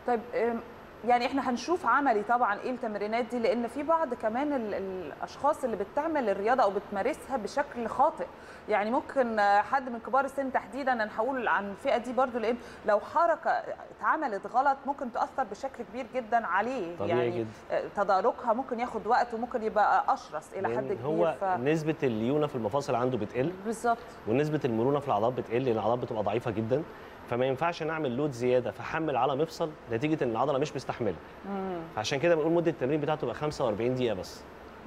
طيب أم، يعني احنا هنشوف عملي طبعا ايه التمرينات دي لان في بعض كمان ال- الاشخاص اللي بتعمل الرياضه او بتمارسها بشكل خاطئ يعني ممكن آه، حد من كبار السن تحديدا انا هقول عن الفئه دي برضو لان لو حركه اتعملت غلط ممكن تاثر بشكل كبير جدا عليه طبيعي يعني جدا. آه، تداركها ممكن ياخد وقت وممكن يبقى اشرس الى حد لأن كبير هو ف... نسبه الليونه في المفاصل عنده بتقل بالظبط ونسبه المرونه في العضلات بتقل لان العضلات بتبقى ضعيفه جدا فما ينفعش نعمل لود زياده فحمل على مفصل نتيجه ان العضله مش مستحمله فعشان كده بنقول مده التمرين بتاعته تبقى 45 دقيقه بس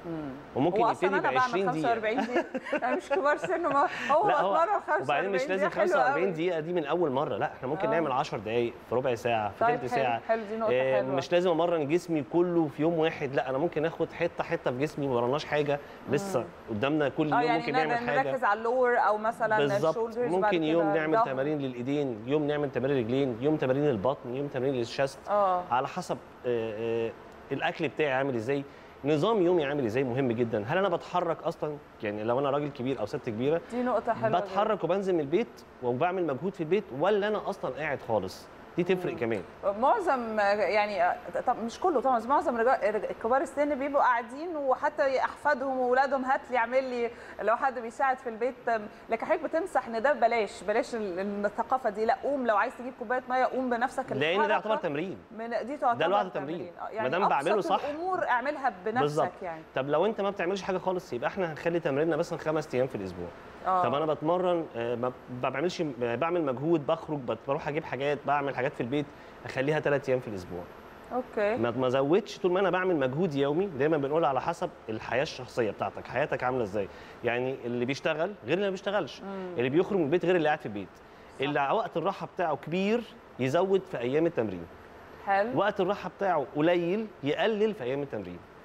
وممكن هو يبتدي اصلا ب انا 20 بعمل دقيقه 45 دقيقه يعني مش كبار سن ما هو لا هو اتمرن 45 وبعدين مش لازم دقيقة، حلو 45 قوي. دقيقه دي من اول مره لا احنا ممكن آه. نعمل 10 دقائق في ربع ساعه في طيب ثلث حلو، ساعه حلو، دي نقطة آه، حلوة. مش لازم امرن جسمي كله في يوم واحد لا انا ممكن اخد حته حته في جسمي ما وراناش حاجه لسه قدامنا كل اه يوم يعني ممكن ن- نعمل حاجه نركز على اللور او مثلا بالظبط الشولدرز بعد ممكن يوم كده نعمل الظهر. تمارين للايدين يوم نعمل تمارين رجلين يوم تمارين البطن يوم تمارين للشست اه على حسب آه، آه، الاكل بتاعي عامل ازاي نظام يومي عامل ازاي مهم جدا هل انا بتحرك اصلا يعني لو انا راجل كبير او ست كبيره دي نقطه حلوه جدا. بتحرك وبنزل من البيت وبعمل مجهود في البيت ولا انا اصلا قاعد خالص دي تفرق كمان معظم يعني طب مش كله طبعا بس معظم رجال كبار السن بيبقوا قاعدين وحتى احفادهم واولادهم هات لي اعمل لي لو حد بيساعد في البيت لكن حضرتك بتنصح ان ده بلاش بلاش ال- الثقافه دي لا قوم لو عايز تجيب كوبايه ميه قوم بنفسك لان ده الحركة يعتبر تمرين من دي تعتبر ده لوحده تمرين. آه، ما يعني دام بعمله أبسط صح. الامور اعملها بنفسك بالظبط يعني طب لو انت ما بتعملش حاجه خالص يبقى احنا هنخلي تمريننا مثلا خمس ايام في الاسبوع اه طب انا بتمرن آه، ما ما بعملش آه، بعمل مجهود بخرج بت- بروح اجيب حاجات بعمل حاجات في البيت اخليها ثلاث ايام في الاسبوع اوكي ما ما ازودش طول ما انا بعمل مجهود يومي دايما بنقول على حسب الحياه الشخصيه بتاعتك حياتك عامله ازاي يعني اللي بيشتغل غير اللي ما بيشتغلش اللي بيخرج من البيت غير اللي قاعد في البيت اللي وقت الراحه بتاعه كبير يزود في ايام التمرين حلو وقت الراحه بتاعه قليل يقلل في ايام التمرين